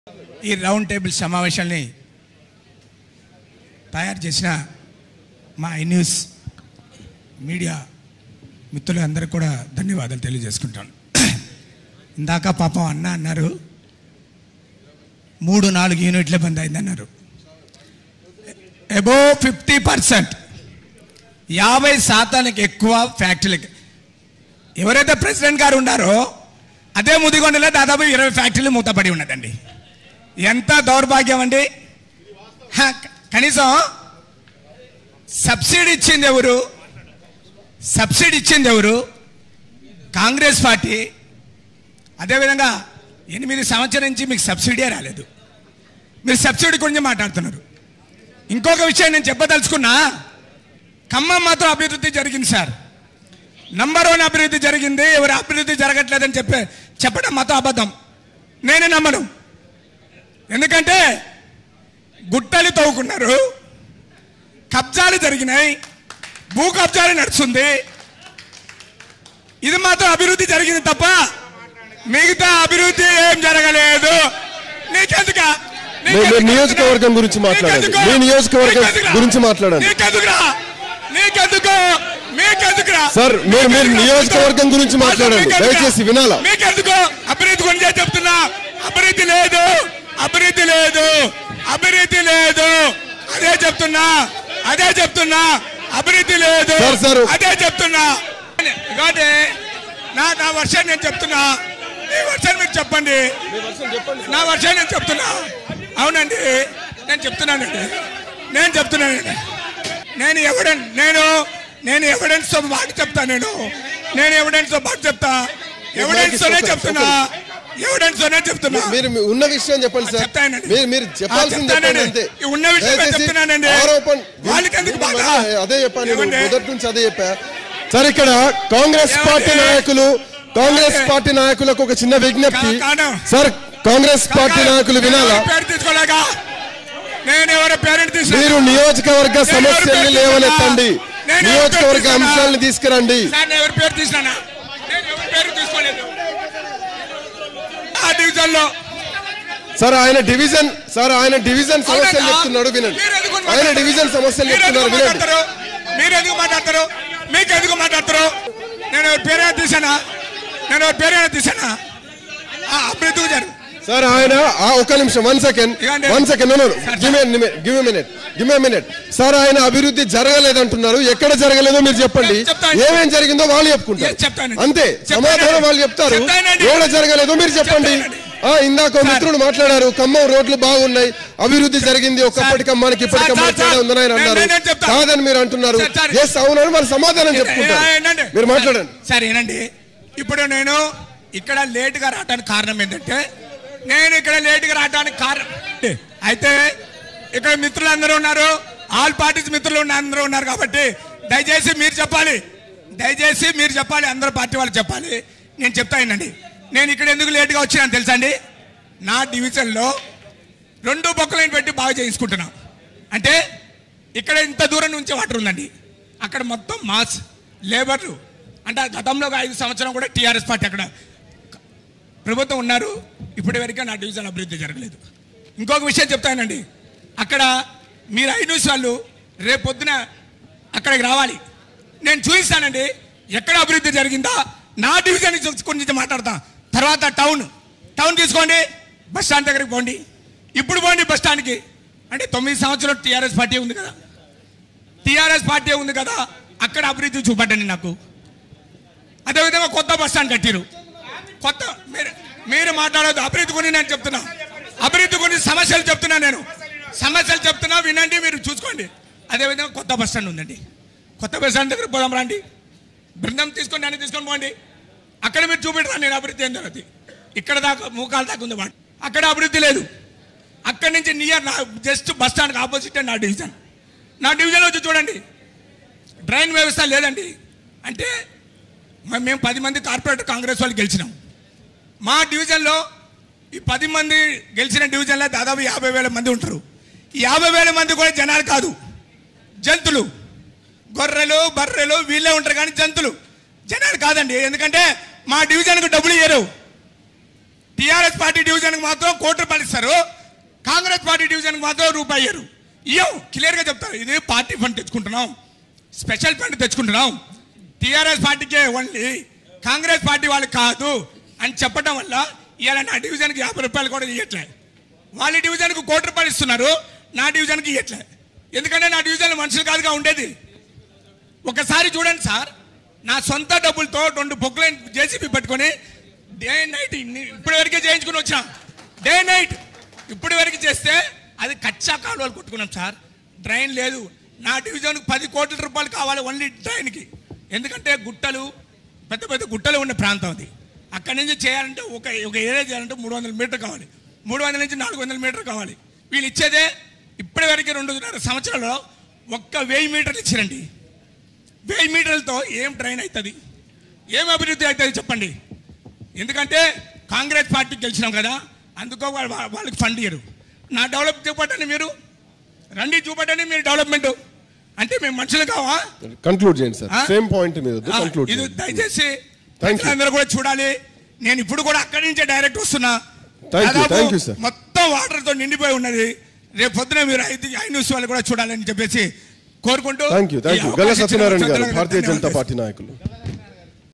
ఈ round table సమావేశాల్ని తయారు చేసిన మా ఐ న్యూస్ మీడియా మిత్రులందరికీ కూడా ధన్యవాదాలు తెలియజేసుకుంటాను ఇందాక పాపం అన్న అన్నారు మూడు నాలుగు యూనిట్ల బంద్ అయిందన్నారు అబో ఫిఫ్టీ పర్సెంట్ యాభై శాతానికి ఎక్కువ ఫ్యాక్టరీలకి ఎవరైతే ప్రెసిడెంట్ గారు ఉన్నారో అదే ముదిగొండలో దాదాపు ఇరవై ఫ్యాక్టరీలు మూతపడి ఉన్నదండి ఎంత దౌర్భాగ్యం అండి హ, కనీసం సబ్సిడీ ఇచ్చింది ఎవరు సబ్సిడీ ఇచ్చింది ఎవరు కాంగ్రెస్ పార్టీ అదేవిధంగా ఎనిమిది సంవత్సరం నుంచి మీకు సబ్సిడీ రాలేదు మీరు సబ్సిడీ గురించి మాట్లాడుతున్నారు ఇంకొక విషయం నేను చెప్పదలుచుకున్నా ఖమ్మం మాత్రం అభివృద్ధి జరిగింది సార్ నంబర్ వన్ అభివృద్ధి జరిగింది ఎవరు అభివృద్ధి జరగట్లేదని చెప్పే చెప్పడం మాత్రం అబద్ధం నేనే నమ్మను ఎందుకంటే గుట్టలు తవ్వుకున్నారు కబ్జాలు జరిగినాయి భూ కబ్జాలు నడుస్తుంది ఇది మాత్రం అభివృద్ధి జరిగింది తప్ప మిగతా అభివృద్ధి ఏం జరగలేదు నీకెందుక మీ- మీ నియోజకవర్గం గురించి మాట్లాడండి. మీ నియోజకవర్గం గురించి మాట్లాడండి. నీకెందుకురా నీకెందుకు మీకెందుకురా సార్, మీరు- మీరు మీకెందుకురా? నియోజకవర్గం గురించి మాట్లాడండి. మీకెందుకురా? దయచేసి వినాలా? మీకెందుకు అభివృద్ధి గురించే చెప్తున్నా అభివృద్ధి లేదు అభివృద్ధి లేదు అభివృద్ధి లేదు అదే చెప్తున్నా అదే చెప్తున్నా అభివృద్ధి లేదు సార్, సార్. అదే చెప్తున్నా కాబట్టి నా నా వర్షం నేను చెప్తున్నా మీ వర్షం మీరు చెప్పండి నా వర్షం నేను చెప్తున్నా అవునండి నేను చెప్తున్నానండి నేను చెప్తున్నానండి నేను ఎవిడెన్స్ నేను నేను ఎవిడెన్స్ తో బాగా చెప్తా నేను నేను ఎవిడెన్స్ తో బాగా చెప్తా ఎవిడెన్స్ తోనే చెప్తున్నా ఎవిడెన్స్ తోనే చెప్తున్నా మీరు మీ ఉన్న విషయం చెప్పండి సార్ చెప్తానండి. మీరు మీరు చెప్పాల్సింది ఆ, చెప్పండి చెప్తానండి. అంతే ఈ ఉన్న విషయమే దయచేసి చెప్తున్నానండి. ఆరోపణ వాళ్ళకి ఎందుకు బాధ? అదే చెప్పాను నేను ఏమండి? మొదటి నుంచి అదే చెప్పా సార్ ఇక్కడ కాంగ్రెస్ ఏమండి? పార్టీ నాయకులు కాంగ్రెస్ ఏమండి? పార్టీ నాయకులకు ఒక చిన్న విజ్ఞప్తి కా- కాను. సార్ కాంగ్రెస్ పార్టీ కాకా, నాయకులు నేను వినాలా ఎవరి పేరు తీసుకోలేక నేను ఎవరి పేరెంట్ మీరు తీసుకో నియోజకవర్గ నేను ఎవరి సమస్యల్ని పేరు లేవనెత్తండి తీసుకున్నా? నేను ఎవరి నియోజకవర్గ పేరు తీసుకున్నా? అంశాలను తీసుకురండి సార్ నేను ఎవరి పేరు తీసినా నేను ఎవరి పేరు తీసుకోలేదు ఆ డివిజన్ లో సార్ ఆయన డివిజన్ సార్ ఆయన డివిజన్ సమస్యలు అవునా? చెప్తున్నాడు వినండి మీరు ఎందుకు ఆయన మాట్లాడతారు? డివిజన్ సమస్యలు మీరు ఎందుకు చెప్తున్నారు వినండి మాట్లాడతారు? మీరు ఎందుకు మాట్లాడతారు మీకు ఎందుకు మాట్లాడతారు నేను ఎవరి పేరైనా తీసానా నేను ఎవరి పేరైనా తీసానా ఆ, అభివృద్ధి గారు సార్ ఆయన ఆ ఒక నిమిషం వన్ సెకండ్ ఇవ్వండి. One second sir, give give minute give minute sir ఆయన అభివృద్ధి జరగలేదంటున్నారు ఎక్కడ జరగలేదో మీరు చెప్పండి చెప్తాను. ఏమేం జరిగిందో వాళ్ళు చెప్పుకుంటారు ఏ, చెప్తానండి. అంతే చెప్తానండి. సమాధానం వాళ్ళు చెప్తారు చెప్తానండి. ఎక్కడ జరగలేదో మీరు చెప్పండి చెప్తానండి. ఆ ఇందాక ఓ మిత్రుడు మాట్లాడారు ఖమ్మం రోడ్లు బాగున్నాయి అభివృద్ధి జరిగింది ఒకప్పటి ఖమ్మానికి ఇప్పటి సార్, ఖమ్మానికి సార్, తేడా ఉందని ఆయన నేను- అన్నారు నేను చెప్తా. కాదని మీరు అంటున్నారు సార్, సార్. ఎస్ అవునని వాళ్ళు సమాధానం ఏ, చెప్పుకుంటారు ఏనండి? మీరు మాట్లాడండి సరే ఏనండి ఇప్పుడు నేను ఇక్కడ లేటుగా రావడానికి కారణం ఏంటంటే నేను ఇక్కడ లేటుగా రావడానికి కారణం అయితే ఇక్కడ మిత్రులు అందరూ ఉన్నారు ఆల్ పార్టీస్ మిత్రులు ఉన్న అందరూ ఉన్నారు కాబట్టి దయచేసి మీరు చెప్పాలి దయచేసి మీరు చెప్పాలి అందరూ పార్టీ వాళ్ళు చెప్పాలి నేను చెప్తా వినండి నేను ఇక్కడ ఎందుకు లేటుగా వచ్చినాను తెలుసా అండి నా డివిజన్లో రెండు బొక్కలను పెట్టి బాగా చేయించుకుంటున్నాం అంటే ఇక్కడ ఇంత దూరం నుంచి వాటర్ ఉందండి అక్కడ మొత్తం మాస్ లేబర్లు అంటే గతంలో ఒక ఐదు సంవత్సరం కూడా టీఆర్ఎస్ పార్టీ అక్కడ ప్రభుత్వం ఉన్నారు ఇప్పటి వరకు నా డివిజన్ అభివృద్ధి జరగలేదు ఇంకొక విషయం చెప్తానండి అక్కడ మీరు ఐ న్యూస్ వాళ్ళు రేపు పొద్దున అక్కడికి రావాలి నేను చూపిస్తానండి ఎక్కడ అభివృద్ధి జరిగిందా నా డివిజన్ గురించి మాట్లాడతా తర్వాత టౌన్ టౌన్ తీసుకోండి బస్ స్టాండ్ దగ్గరికి పోండి ఇప్పుడు పోండి బస్ స్టాండ్కి అంటే తొమ్మిది సంవత్సరాలు టీఆర్ఎస్ పార్టీ ఉంది కదా టీఆర్ఎస్ పార్టీ ఉంది కదా అక్కడ అభివృద్ధి చూపట్టండి నాకు అదేవిధంగా కొత్త బస్ స్టాండ్ కట్టిరు కొత్త మీరు మీరు మాట్లాడదు అభివృద్ధి గురించి నేను చెప్తున్నా అభివృద్ధి గురించి సమస్యలు చెప్తున్నా నేను సమస్యలు చెప్తున్నా వినండి మీరు చూసుకోండి అదేవిధంగా కొత్త బస్ స్టాండ్ ఉందండి కొత్త బస్ స్టాండ్ దగ్గర పోదాం రండి బృందం తీసుకొని నన్ను తీసుకొని పోండి అక్కడ మీరు చూపెట్టరా నేను అభివృద్ధి ఏం జరుగుతుంది ఇక్కడ దాకా మూకాల దాకా ఉంది వాడు అక్కడ అభివృద్ధి లేదు అక్కడి నుంచి నియర్ నా జస్ట్ బస్ స్టాండ్కి ఆపోజిట్ నా డివిజన్ నా డివిజన్ వచ్చి చూడండి డ్రైన్ వ్యవస్థ లేదండి అంటే మ- మేము పది మంది కార్పొరేటర్ కాంగ్రెస్ వాళ్ళు గెలిచినాం మా డివిజన్లో ఈ పది మంది గెలిచిన డివిజన్లో దాదాపు యాభై వేల మంది ఉంటారు ఈ యాభై వేల మంది కూడా జనాలు కాదు జంతులు గొర్రెలు బర్రెలు వీళ్ళే ఉంటారు కానీ జంతులు జనాలు కాదండి ఎందుకంటే మా డివిజన్కు డబ్బులు ఇయ్యరు టిఆర్ఎస్ పార్టీ డివిజన్ కి మాత్రం కోటి రూపాయలు ఇస్తారు కాంగ్రెస్ పార్టీ డివిజన్ కి మాత్రం రూపాయి ఇయ్యరు ఇయ్యం క్లియర్ గా చెప్తారు ఇది పార్టీ ఫండ్ తెచ్చుకుంటున్నాం స్పెషల్ ఫండ్ తెచ్చుకుంటున్నాం టిఆర్ఎస్ పార్టీకే ఓన్లీ కాంగ్రెస్ పార్టీ వాళ్ళు కాదు అని చెప్పడం వల్ల ఇవాళ నా డివిజన్కి యాభై రూపాయలు కూడా ఇవ్వట్లే వాళ్ళ డివిజన్కు కోటి రూపాయలు ఇస్తున్నారు నా డివిజన్కి ఇవ్వట్లే ఎందుకంటే నా డివిజన్ మనుషులు కాదుగా ఉండేది ఒకసారి చూడండి సార్ నా సొంత డబ్బులతో రెండు బొక్కులైన జేసీబీ పట్టుకొని డే నైట్ ఇప్పటి వరకే చేయించుకుని వచ్చాం డే నైట్ ఇప్పటి వరకు చేస్తే అది కచ్చా కాలువలు కొట్టుకున్నాం సార్ డ్రైన్ లేదు నా డివిజన్కి పది కోట్ల రూపాయలు కావాలి ఓన్లీ డ్రైన్కి ఎందుకంటే గుట్టలు పెద్ద పెద్ద గుట్టలు ఉన్న ప్రాంతం అది అక్కడి నుంచి చేయాలంటే ఒక ఒక ఏరియా చేయాలంటే మూడు వందల మీటర్ కావాలి మూడు వందల నుంచి నాలుగు వందల మీటర్ కావాలి వీళ్ళు ఇచ్చేదే ఇప్పటి వరకు రెండున్నర సంవత్సరాల్లో ఒక్క వెయ్యి మీటర్లు ఇచ్చారండి వెయ్యి మీటర్లతో ఏం ట్రైన్ అవుతుంది ఏం అభివృద్ధి అవుతుంది చెప్పండి ఎందుకంటే కాంగ్రెస్ పార్టీ గెలిచినాం కదా అందుకో వాళ్ళ- వాళ్ళ- వాళ్ళకి ఫండ్ ఇయ్యరు నా డెవలప్ చూపట్టండి మీరు రండి చూపట్టండి మీరు డెవలప్మెంట్ అంటే మేము మనుషులు కావా కంక్లూడ్ చేయండి సార్ ఆ? సేమ్ పాయింట్ మీద ఆ, కంక్లూడ్ ఇది దయచేసి Thank you. అందరూ కూడా చూడాలి నేను ఇప్పుడు కూడా అక్కడి నుంచే డైరెక్ట్ వస్తున్నా Thank you, దాదాపు thank you, sir. మొత్తం వాటర్ తో నిండిపోయి ఉన్నది రేపు పొద్దున మీరు ఐదు ఐ న్యూస్ వాళ్ళు కూడా చూడాలని చెప్పేసి కోరుకుంటూ థ్యాంక్ యూ థ్యాంక్ ఈ యూ అవకాశం గల్ల ఇచ్చిన సత్యనారాయణ గారు పెద్దలకు భారతీయ జనతా ధన్యవాదాలు. పార్టీ నాయకులు